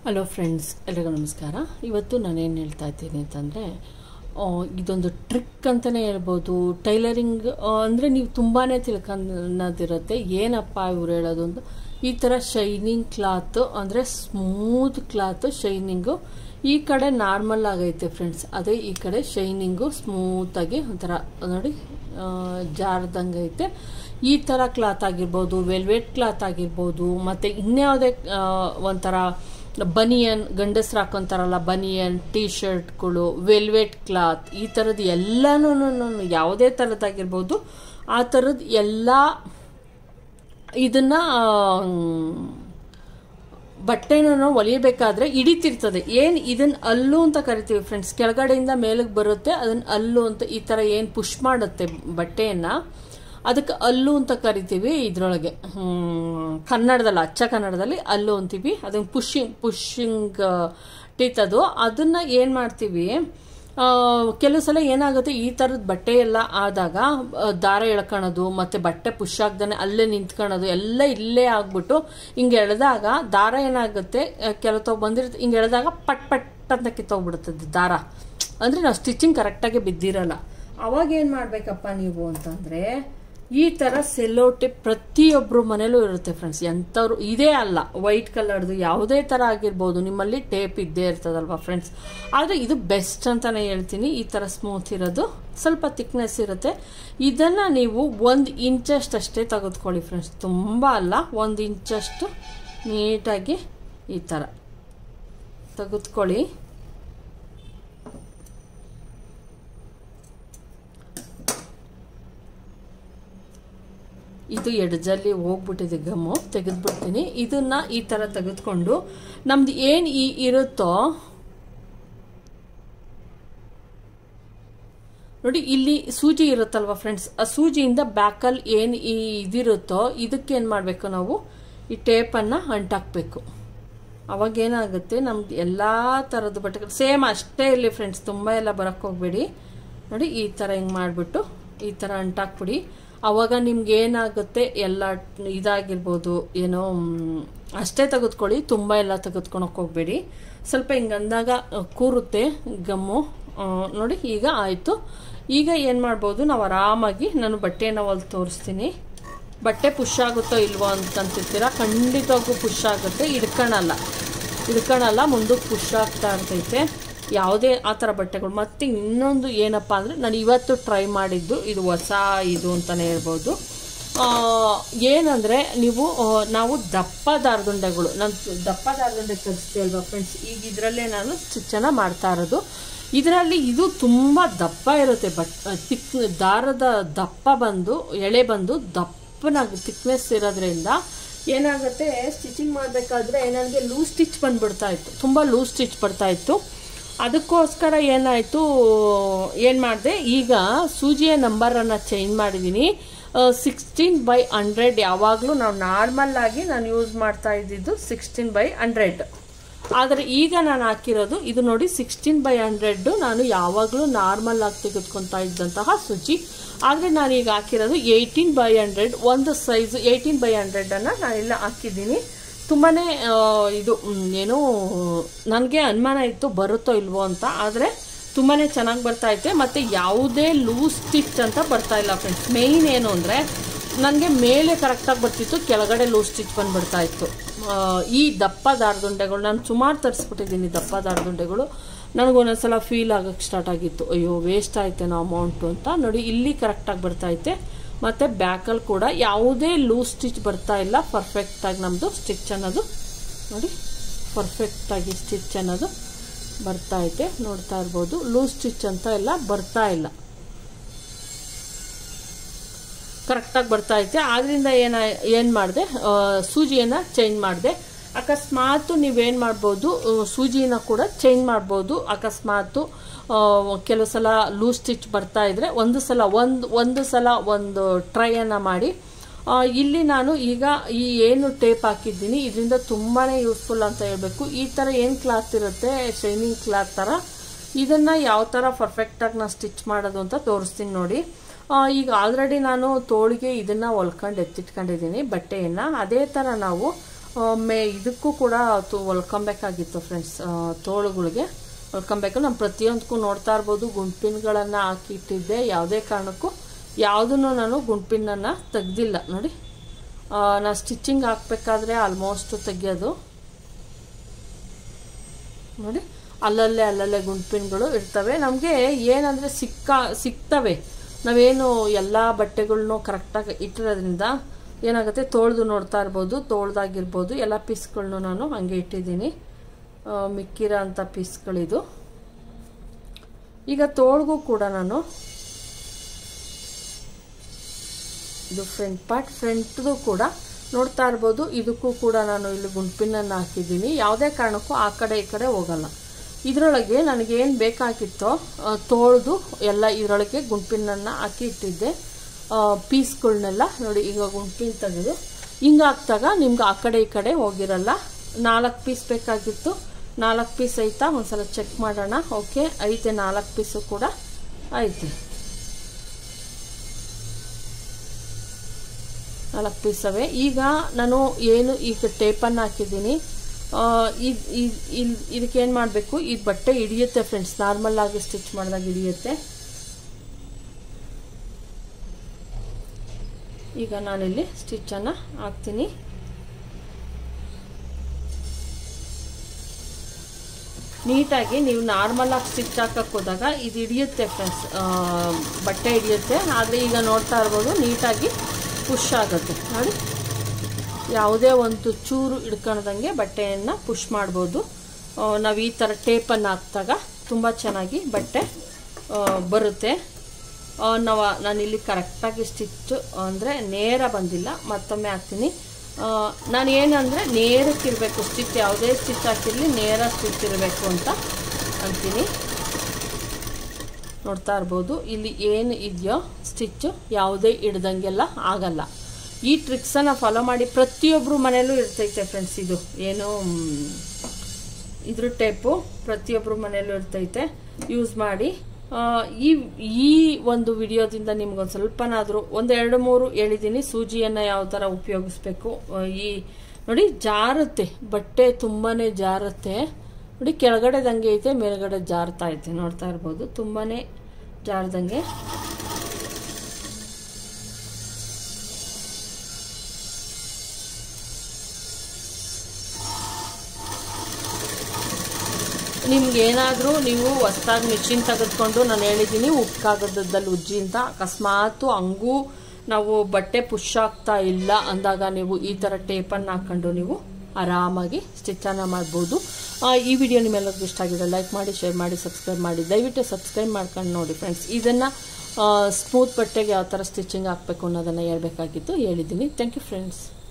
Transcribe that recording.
hello friends ಎಲ್ರಿಗೂ ನಮಸ್ಕಾರ ಇವತ್ತು ನಾನೇನು ಹೇಳ್ತಾ ಇದ್ದೀನಿ ಅಂತಂದರೆ ಇದೊಂದು ಟ್ರಿಕ್ ಅಂತಲೇ ಹೇಳ್ಬೋದು ಟೈಲರಿಂಗ್ ಅಂದರೆ ನೀವು ತುಂಬಾ ತಿಳ್ಕೊಳ್ಳೋದಿರುತ್ತೆ ಏನಪ್ಪ ಇವ್ರು ಹೇಳೋದು ಅಂತ ಈ ಥರ ಶೈನಿಂಗ್ ಕ್ಲಾತ್ ಅಂದರೆ ಸ್ಮೂತ್ ಕ್ಲಾತ್ ಶೈನಿಂಗು ಈ ಕಡೆ ನಾರ್ಮಲ್ ಆಗೈತೆ ಫ್ರೆಂಡ್ಸ್ ಅದೇ ಈ ಕಡೆ ಶೈನಿಂಗು ಸ್ಮೂತಾಗಿ ಒಂಥರ ನೋಡಿ ಜಾರ್ದಂಗೆ ಐತೆ ಈ ಥರ ಕ್ಲಾತ್ ಆಗಿರ್ಬೋದು ವೆಲ್ವೆಟ್ ಕ್ಲಾತ್ ಆಗಿರ್ಬೋದು ಮತ್ತು ಇನ್ಯಾವುದೇ ಒಂಥರ ಬನಿಯನ್ ಗಂಡಸ್ರು ಹಾಕೊಂತಾರಲ್ಲ ಬನಿಯನ್ ಟೀ ಶರ್ಟ್ಗಳು ವೆಲ್ವೆಟ್ ಕ್ಲಾತ್ ಈ ಥರದ್ದು ಎಲ್ಲನೂ ಯಾವುದೇ ಥರದ್ದಾಗಿರ್ಬೋದು ಆ ಥರದ್ದು ಎಲ್ಲ ಇದನ್ನ ಬಟ್ಟೆನ ಹೊಲಿಯಬೇಕಾದ್ರೆ ಹಿಡಿತಿರ್ತದೆ ಏನು ಇದನ್ನ ಅಲ್ಲು ಅಂತ ಕರಿತೀವಿ ಫ್ರೆಂಡ್ಸ್ ಕೆಳಗಡೆಯಿಂದ ಮೇಲಕ್ಕೆ ಬರುತ್ತೆ ಅದನ್ನ ಅಲ್ಲು ಅಂತ ಈ ಥರ ಏನು ಪುಷ್ ಮಾಡುತ್ತೆ ಬಟ್ಟೆಯನ್ನ ಅದಕ್ಕೆ ಅಲ್ಲು ಅಂತ ಕರಿತೀವಿ ಇದರೊಳಗೆ ಕನ್ನಡದಲ್ಲಿ ಅಚ್ಚ ಕನ್ನಡದಲ್ಲಿ ಅಲ್ಲು ಅಂತೀವಿ ಅದನ್ನ ಪುಷಿಂಗ್ ಪುಷಿಂಗ್ ಟೀತ್ ಅದು ಅದನ್ನ ಏನು ಮಾಡ್ತೀವಿ ಕೆಲವು ಸಲ ಏನಾಗುತ್ತೆ ಈ ಥರದ ಬಟ್ಟೆ ಎಲ್ಲ ಆದಾಗ ದಾರ ಎಳ್ಕೊಳೋದು ಮತ್ತು ಬಟ್ಟೆ ಪುಷ್ ಆಗ್ದಾನೆ ಅಲ್ಲೇ ನಿಂತ್ಕೊಳೋದು ಎಲ್ಲ ಇಲ್ಲೇ ಆಗ್ಬಿಟ್ಟು ಹಿಂಗೆ ಎಳೆದಾಗ ದಾರ ಏನಾಗುತ್ತೆ ಕೆಲವು ಬಂದಿರುತ್ತೆ ಹಿಂಗೆ ಎಳೆದಾಗ ಪಟ್ ಪಟ್ ಅಂತ ಕಿತ್ತೋಗ್ಬಿಡುತ್ತದೆ ದಾರ ಅಂದರೆ ನಾವು ಸ್ಟಿಚಿಂಗ್ ಕರೆಕ್ಟಾಗಿ ಬಿದ್ದಿರಲ್ಲ ಅವಾಗ ಏನು ಮಾಡಬೇಕಪ್ಪ ನೀವು ಅಂತಂದರೆ ಈ ಥರ ಸೆಲ್ಲೋ ಟೇಪ್ ಪ್ರತಿಯೊಬ್ಬರು ಮನೇಲೂ ಇರುತ್ತೆ ಫ್ರೆಂಡ್ಸ್ ಎಂಥವ್ರು ಇದೇ ಅಲ್ಲ ವೈಟ್ ಕಲರ್ದು ಯಾವುದೇ ಥರ ಆಗಿರ್ಬೋದು ನಿಮ್ಮಲ್ಲಿ ಟೇಪ್ ಇದ್ದೇ ಇರ್ತದಲ್ವಾ ಫ್ರೆಂಡ್ಸ್ ಆದರೆ ಇದು ಬೆಸ್ಟ್ ಅಂತಲೇ ಹೇಳ್ತೀನಿ ಈ ಥರ ಸ್ಮೂತ್ ಇರೋದು ಸ್ವಲ್ಪ ತಿಕ್ನೆಸ್ ಇರುತ್ತೆ ಇದನ್ನು ನೀವು ಒಂದು ಇಂಚಷ್ಟು ಅಷ್ಟೇ ತೆಗೆದುಕೊಳ್ಳಿ ಫ್ರೆಂಡ್ಸ್ ತುಂಬ ಅಲ್ಲ ಒಂದು ಇಂಚಷ್ಟು ನೀಟಾಗಿ ಈ ಥರ ತೆಗೆದುಕೊಳ್ಳಿ ಇದು ಎಡ್ಜಲ್ಲಿ ಹೋಗ್ಬಿಟ್ಟಿದೆ ಗಮ್ಮು ತೆಗೆದ್ಬಿಡ್ತೀನಿ ಇದನ್ನ ಈ ಥರ ತೆಗೆದುಕೊಂಡು ನಮ್ದು ಏನು ಈ ಇರುತ್ತೋ ನೋಡಿ ಇಲ್ಲಿ ಸೂಜಿ ಇರುತ್ತಲ್ವ ಫ್ರೆಂಡ್ಸ್ ಆ ಸೂಜಿಯಿಂದ ಬ್ಯಾಕಲ್ಲಿ ಏನು ಈ ಇದಿರುತ್ತೋ ಇದಕ್ಕೆ ಏನು ಮಾಡಬೇಕು ನಾವು ಈ ಟೇಪನ್ನು ಅಂಟಾಕಬೇಕು ಅವಾಗ ಏನಾಗುತ್ತೆ ನಮ್ದು ಎಲ್ಲ ಥರದ ಬಟ್ಟೆಗಳು ಸೇಮ್ ಅಷ್ಟೇ ಇರಲಿ ಫ್ರೆಂಡ್ಸ್ ತುಂಬ ಎಲ್ಲ ಬರೋಕ್ಕೆ ಹೋಗ್ಬೇಡಿ ನೋಡಿ ಈ ಥರ ಹಿಂಗೆ ಮಾಡಿಬಿಟ್ಟು ಈ ಥರ ಅಂಟಾಕ್ಬಿಡಿ ಅವಾಗ ನಿಮ್ಗೆ ಏನಾಗುತ್ತೆ ಎಲ್ಲ ಇದಾಗಿರ್ಬೋದು ಏನೋ ಅಷ್ಟೇ ತೆಗೆದುಕೊಳ್ಳಿ ತುಂಬ ಎಲ್ಲ ತೆಗೆದುಕೊಳಕ್ಕೆ ಹೋಗ್ಬೇಡಿ ಸ್ವಲ್ಪ ಹಿಂಗೆ ಅಂದಾಗ ಕೂರುತ್ತೆ ಗಮ್ಮು ನೋಡಿ ಈಗ ಆಯಿತು ಈಗ ಏನು ಮಾಡ್ಬೋದು ನಾವು ಆರಾಮಾಗಿ ನಾನು ಬಟ್ಟೆನ ಹೊಲ್ದು ತೋರಿಸ್ತೀನಿ ಬಟ್ಟೆ ಪುಷ್ ಆಗುತ್ತೋ ಇಲ್ವೋ ಅಂತಂತಿರ್ತೀರ ಖಂಡಿತವಾಗೂ ಪುಷ್ ಆಗುತ್ತೆ ಹಿಡ್ಕೊಳಲ್ಲ ಹಿಡ್ಕೊಳಲ್ಲ ಮುಂದಕ್ಕೆ ಪುಷ್ ಆಗ್ತಾ ಇರ್ತೈತೆ ಯಾವುದೇ ಆ ಥರ ಬಟ್ಟೆಗಳು ಮತ್ತು ಇನ್ನೊಂದು ಏನಪ್ಪ ಅಂದರೆ ನಾನು ಇವತ್ತು ಟ್ರೈ ಮಾಡಿದ್ದು ಇದು ಹೊಸ ಇದು ಅಂತಲೇ ಹೇಳ್ಬೋದು ಏನಂದರೆ ನೀವು ನಾವು ದಪ್ಪ ದಾರದುಂಡೆಗಳು ನಾನು ದಪ್ಪ ದಾರದುಂಡೆ ಕಲಿಸ್ತೀವಿ ಅಲ್ವಾ ಫ್ರೆಂಡ್ಸ್ ಈಗ ಇದರಲ್ಲೇ ನಾನು ಸ್ಟಿಚ್ಚನ್ನು ಮಾಡ್ತಾ ಇರೋದು ಇದರಲ್ಲಿ ಇದು ತುಂಬ ದಪ್ಪ ಇರುತ್ತೆ ಬಟ್ ತಿಕ್ ದಾರದ ದಪ್ಪ ಬಂದು ಎಳೆ ಬಂದು ದಪ್ಪನಾಗಿ ತಿಕ್ನೆಸ್ ಇರೋದ್ರಿಂದ ಏನಾಗುತ್ತೆ ಸ್ಟಿಚಿಂಗ್ ಮಾಡಬೇಕಾದ್ರೆ ನನಗೆ ಲೂಸ್ ಸ್ಟಿಚ್ ಬಂದ್ಬಿಡ್ತಾ ಇತ್ತು ತುಂಬ ಲೂಸ್ ಸ್ಟಿಚ್ ಬರ್ತಾ ಇತ್ತು ಅದಕ್ಕೋಸ್ಕರ ಏನಾಯಿತು ಏನು ಮಾಡಿದೆ ಈಗ ಸೂಜಿಯ ನಂಬರನ್ನು ಚೇಂಜ್ ಮಾಡಿದ್ದೀನಿ ಸಿಕ್ಸ್ಟೀನ್ ಬೈ ಹಂಡ್ರೆಡ್ ಯಾವಾಗಲೂ ನಾವು ನಾರ್ಮಲ್ ಆಗಿ ನಾನು ಯೂಸ್ ಮಾಡ್ತಾ ಇದ್ದಿದ್ದು ಸಿಕ್ಸ್ಟೀನ್ ಬೈ ಹಂಡ್ರೆಡ್ ಆದರೆ ಈಗ ನಾನು ಹಾಕಿರೋದು ಇದು ನೋಡಿ ಸಿಕ್ಸ್ಟೀನ್ ಬೈ ಹಂಡ್ರೆಡ್ ನಾನು ಯಾವಾಗಲೂ ನಾರ್ಮಲ್ ಆಗಿ ತೆಗೆದುಕೊತಾ ಇದ್ದಂತಹ ಸೂಜಿ ಆದರೆ ನಾನು ಈಗ ಹಾಕಿರೋದು ಏಯ್ಟೀನ್ ಬೈ ಹಂಡ್ರೆಡ್ ಒಂದು ಸೈಜ್ ಏಯ್ಟೀನ್ ಬೈ ಹಂಡ್ರೆಡನ್ನು ನಾನೆಲ್ಲ ಹಾಕಿದ್ದೀನಿ ತುಂಬಾ ಇದು ಏನು ನನಗೆ ಅನುಮಾನ ಇತ್ತು ಬರುತ್ತೋ ಇಲ್ವೋ ಅಂತ ಆದರೆ ತುಂಬಾ ಚೆನ್ನಾಗಿ ಬರ್ತಾ ಐತೆ ಮತ್ತು ಯಾವುದೇ ಲೂಸ್ ಸ್ಟಿಚ್ ಅಂತ ಬರ್ತಾ ಇಲ್ಲ ಫ್ರೆಂಡ್ಸ್ ಮೇಯ್ನ್ ಏನು ಅಂದರೆ ನನಗೆ ಮೇಲೆ ಕರೆಕ್ಟಾಗಿ ಬರ್ತಿತ್ತು ಕೆಳಗಡೆ ಲೂಸ್ ಸ್ಟಿಚ್ ಬಂದುಬಿಡ್ತಾ ಇತ್ತು ಈ ದಪ್ಪ ದಾರದುಂಡೆಗಳು ನಾನು ಸುಮಾರು ತರಿಸ್ಬಿಟ್ಟಿದ್ದೀನಿ ದಪ್ಪ ದಾರದುಂಡೆಗಳು ನನಗೊಂದೊಂದ್ಸಲ ಫೀಲ್ ಆಗೋಕ್ಕೆ ಸ್ಟಾರ್ಟ್ ಆಗಿತ್ತು ಅಯ್ಯೋ ವೇಸ್ಟ್ ಆಯ್ತೇನೋ ಅಮೌಂಟು ಅಂತ ನೋಡಿ ಇಲ್ಲಿ ಕರೆಕ್ಟಾಗಿ ಬರ್ತಾ ಐತೆ ಮತ್ತು ಬ್ಯಾಕಲ್ಲಿ ಕೂಡ ಯಾವುದೇ ಲೂಸ್ ಸ್ಟಿಚ್ ಬರ್ತಾ ಇಲ್ಲ ಪರ್ಫೆಕ್ಟಾಗಿ ನಮ್ಮದು ಸ್ಟಿಚ್ ಅನ್ನೋದು ನೋಡಿ ಪರ್ಫೆಕ್ಟಾಗಿ ಸ್ಟಿಚ್ ಅನ್ನೋದು ಬರ್ತಾ ಐತೆ ನೋಡ್ತಾ ಇರ್ಬೋದು ಲೂಸ್ ಸ್ಟಿಚ್ ಅಂತ ಎಲ್ಲ ಬರ್ತಾ ಇಲ್ಲ ಕರೆಕ್ಟಾಗಿ ಬರ್ತಾ ಐತೆ ಆದ್ದರಿಂದ ಏನ ಏನು ಮಾಡಿದೆ ಸೂಜಿಯನ್ನು ಚೇಂಜ್ ಮಾಡಿದೆ ಅಕಸ್ಮಾತು ನೀವೇನು ಮಾಡ್ಬೋದು ಸೂಜಿನ ಕೂಡ ಚೇಂಜ್ ಮಾಡ್ಬೋದು ಅಕಸ್ಮಾತು ಕೆಲವು ಸಲ ಲೂಸ್ ಸ್ಟಿಚ್ ಬರ್ತಾ ಇದ್ರೆ ಒಂದು ಸಲ ಒಂದು ಒಂದು ಸಲ ಒಂದು ಟ್ರೈಯನ್ನು ಮಾಡಿ ಇಲ್ಲಿ ನಾನು ಈಗ ಈ ಏನು ಟೇಪ್ ಹಾಕಿದ್ದೀನಿ ಇದರಿಂದ ತುಂಬಾ ಯೂಸ್ಫುಲ್ ಅಂತ ಹೇಳಬೇಕು ಈ ಥರ ಏನು ಕ್ಲಾತ್ ಇರುತ್ತೆ ಶೈನಿಂಗ್ ಕ್ಲಾತ್ ಥರ ಇದನ್ನು ಯಾವ ಥರ ಪರ್ಫೆಕ್ಟಾಗಿ ನಾನು ಸ್ಟಿಚ್ ಮಾಡೋದು ಅಂತ ತೋರಿಸ್ತೀನಿ ನೋಡಿ ಈಗ ಆಲ್ರೆಡಿ ನಾನು ತೋಳಿಗೆ ಇದನ್ನು ಹೊಲ್ಕೊಂಡು ಎತ್ತಿಟ್ಕೊಂಡಿದ್ದೀನಿ ಬಟ್ಟೆಯನ್ನು ಅದೇ ಥರ ನಾವು ಒಮ್ಮೆ ಇದಕ್ಕೂ ಕೂಡ ತು- ಹೊಲ್ಕೊಬೇಕಾಗಿತ್ತು ಫ್ರೆಂಡ್ಸ್ ತೋಳುಗಳಿಗೆ ಹೊಲ್ಕೊಬೇಕು ನಾನು ಪ್ರತಿಯೊಂದಕ್ಕೂ ನೋಡ್ತಾ ಇರ್ಬೋದು ಗುಂಪಿನ್ಗಳನ್ನು ಹಾಕಿಟ್ಟಿದ್ದೆ ಯಾವುದೇ ಕಾರಣಕ್ಕೂ ಯಾವುದನ್ನು ನಾನು ಗುಂಪಿನನ್ನು ತೆಗ್ದಿಲ್ಲ ನೋಡಿ ನಾನು ಸ್ಟಿಚಿಂಗ್ ಹಾಕ್ಬೇಕಾದ್ರೆ ಆಲ್ಮೋಸ್ಟ್ ತೆಗಿಯೋದು ನೋಡಿ ಅಲ್ಲಲ್ಲೇ ಅಲ್ಲಲ್ಲೇ ಗುಂಪಿನ್ಗಳು ಇರ್ತವೆ ನಮಗೆ ಏನಂದರೆ ಸಿಕ್ಕ ಸಿಗ್ತವೆ ನಾವೇನು ಎಲ್ಲ ಬಟ್ಟೆಗಳ್ನು ಕರೆಕ್ಟಾಗಿ ಇಟ್ಟಿರೋದ್ರಿಂದ ಏನಾಗುತ್ತೆ ತೋಳ್ದು ನೋಡ್ತಾ ಇರ್ಬೋದು ತೋಳ್ದಾಗಿರ್ಬೋದು ಎಲ್ಲ ಪೀಸ್ಗಳ್ನು ನಾನು ಹಂಗೆ ಇಟ್ಟಿದ್ದೀನಿ ಆ, ಮಿಕ್ಕಿರೋ ಅಂಥ ಪೀಸ್ಗಳಿದು ಈಗ ತೋಳ್ಗೂ ಕೂಡ ನಾನು ಇದು ಫ್ರಂಟ್ ಪಾರ್ಟ್ ಫ್ರಂಟ್ದು ಕೂಡ ನೋಡ್ತಾ ಇರ್ಬೋದು ಇದಕ್ಕೂ ಕೂಡ ನಾನು ಇಲ್ಲಿ ಗುಂಪಿನನ್ನು ಹಾಕಿದ್ದೀನಿ ಯಾವುದೇ ಕಾರಣಕ್ಕೂ ಆ ಕಡೆ ಈ ಕಡೆ ಹೋಗಲ್ಲ ಇದರೊಳಗೆ ನನಗೇನು ಬೇಕಾಗಿತ್ತೋ ತೋಳ್ದು ಎಲ್ಲ ಇದರೊಳಗೆ ಗುಂಪಿನನ್ನು ಹಾಕಿ ಇಟ್ಟಿದ್ದೆ ಪೀಸ್ಗಳನ್ನೆಲ್ಲ ನೋಡಿ ಈಗ ಗುಂಪಿನ ತೆಗೆದು ಹಿಂಗೆ ಹಾಕ್ದಾಗ ನಿಮ್ಗೆ ಆ ಕಡೆ ಈ ಕಡೆ ಹೋಗಿರಲ್ಲ ನಾಲ್ಕು ಪೀಸ್ ಬೇಕಾಗಿತ್ತು ನಾಲ್ಕು ಪೀಸ್ ಐತಾ ಒಂದ್ಸಲ ಚೆಕ್ ಮಾಡೋಣ ಓಕೆ ಐತೆ ನಾಲ್ಕು ಪೀಸು ಕೂಡ ಐತೆ ನಾಲ್ಕು ಪೀಸ್ ಅವೆ ಈಗ ನಾನು ಏನು ಈಗ ಟೇಪನ್ನು ಹಾಕಿದ್ದೀನಿ ಇದಕ್ಕೆ ಏನು ಮಾಡಬೇಕು ಈ ಬಟ್ಟೆ ಹಿಡಿಯುತ್ತೆ ಫ್ರೆಂಡ್ಸ್ ನಾರ್ಮಲ್ ಆಗಿ ಸ್ಟಿಚ್ ಮಾಡಿದಾಗ ಹಿಡಿಯುತ್ತೆ ಈಗ ನಾನಿಲ್ಲಿ ಸ್ಟಿಚ್ಚನ್ನು ಹಾಕ್ತೀನಿ ನೀಟಾಗಿ ನೀವು ನಾರ್ಮಲ್ ಆಗಿ ಸ್ಟಿಚ್ ಹಾಕಕ್ಕೆ ಹೋದಾಗ ಇದು ಹಿಡಿಯುತ್ತೆ ಫ್ರೆಂಡ್ಸ್ ಬಟ್ಟೆ ಹಿಡಿಯುತ್ತೆ ಆದರೆ ಈಗ ನೋಡ್ತಾ ಇರ್ಬೋದು ನೀಟಾಗಿ ಪುಷ್ ಆಗುತ್ತೆ ನೋಡಿ ಯಾವುದೇ ಒಂದು ಚೂರು ಹಿಡ್ಕೊಳ್ದಂಗೆ ಬಟ್ಟೆಯನ್ನು ಪುಷ್ ಮಾಡ್ಬೋದು ನಾವು ಈ ಥರ ಟೇಪನ್ನು ಹಾಕಿದಾಗ ತುಂಬ ಚೆನ್ನಾಗಿ ಬಟ್ಟೆ ಆ, ಬರುತ್ತೆ ಆ, ನಾವು ನಾನಿಲ್ಲಿ ಕರೆಕ್ಟಾಗಿ ಸ್ಟಿಚ್ಚು ಅಂದರೆ ನೇರ ಬಂದಿಲ್ಲ ಮತ್ತೊಮ್ಮೆ ಹಾಕ್ತೀನಿ ಆ, ನಾನು ಏನಂದರೆ ನೇರಕ್ಕಿರಬೇಕು ಸ್ಟಿಚ್ ಯಾವುದೇ ಸ್ಟಿಚ್ ಹಾಕಿರಲಿ ನೇರ ಸ್ಟಿಚ್ ಇರಬೇಕು ಅಂತ ಅಂತೀನಿ ನೋಡ್ತಾ ಇರ್ಬೋದು ಇಲ್ಲಿ ಏನು ಇದೆಯೋ ಸ್ಟಿಚ್ಚು ಯಾವುದೇ ಹಿಡ್ದಂಗೆಲ್ಲ ಆಗಲ್ಲ ಈ ಟ್ರಿಕ್ಸನ್ನು ಫಾಲೋ ಮಾಡಿ ಪ್ರತಿಯೊಬ್ಬರು ಮನೆಯಲ್ಲೂ ಇರ್ತೈತೆ ಫ್ರೆಂಡ್ಸ್ ಇದು ಏನು ಮ್, ಇದ್ರ ಟೇಪು ಪ್ರತಿಯೊಬ್ಬರು ಮನೆಯಲ್ಲೂ ಇರ್ತೈತೆ ಯೂಸ್ ಮಾಡಿ ಆ, ಈ ಈ ಒಂದು ವಿಡಿಯೋದಿಂದ ನಿಮ್ಗೊಂದು ಸ್ವಲ್ಪನಾದರೂ ಒಂದು ಎರಡು ಮೂರು ಹೇಳಿದ್ದೀನಿ ಸೂಜಿಯನ್ನು ಯಾವ ಥರ ಉಪಯೋಗಿಸ್ಬೇಕು ಆ, ಈ ನೋಡಿ ಜಾರುತ್ತೆ ಬಟ್ಟೆ ತುಂಬಾ ಜಾರುತ್ತೆ ನೋಡಿ ಕೆಳಗಡೆದಂಗೆ ಐತೆ ಮೇಲ್ಗಡೆ ಜಾರ್ತಾ ಐತೆ ನೋಡ್ತಾ ಇರ್ಬೋದು ತುಂಬಾ ಜಾರ್ದಂಗೆ ನಿಮ್ಗೆ ಏನಾದರೂ ನೀವು ಹೊಸ್ದಾಗಿ ಮಿಷಿನ್ ತೆಗೆದುಕೊಂಡು ನಾನು ಹೇಳಿದ್ದೀನಿ ಉಪ್ಪು ಕಾಗದದಲ್ಲಿ ಉಜ್ಜಿ ಅಂತ ಅಕಸ್ಮಾತು ಹಂಗೂ ನಾವು ಬಟ್ಟೆ ಪುಷ್ ಆಗ್ತಾ ಇಲ್ಲ ಅಂದಾಗ ನೀವು ಈ ಥರ ಟೇಪನ್ನು ಹಾಕ್ಕೊಂಡು ನೀವು ಆರಾಮಾಗಿ ಸ್ಟಿಚ್ಚನ್ನು ಮಾಡ್ಬೋದು ಆ, ಈ ವಿಡಿಯೋ ನಿಮ್ಮೆಲ್ಲರಿಗೂ ಇಷ್ಟ ಆಗಿದೆ ಲೈಕ್ ಮಾಡಿ ಶೇರ್ ಮಾಡಿ ಸಬ್ಸ್ಕ್ರೈಬ್ ಮಾಡಿ ದಯವಿಟ್ಟು ಸಬ್ಸ್ಕ್ರೈಬ್ ಮಾಡ್ಕೊಂಡು ನೋಡಿ ಫ್ರೆಂಡ್ಸ್ ಇದನ್ನು ಸ್ಮೂತ್ ಬಟ್ಟೆಗೆ ಯಾವ ಥರ ಸ್ಟಿಚಿಂಗ್ ಹಾಕಬೇಕು ಅನ್ನೋದನ್ನು ಹೇಳ್ಬೇಕಾಗಿತ್ತು ಹೇಳಿದ್ದೀನಿ ಥ್ಯಾಂಕ್ ಯು ಫ್ರೆಂಡ್ಸ್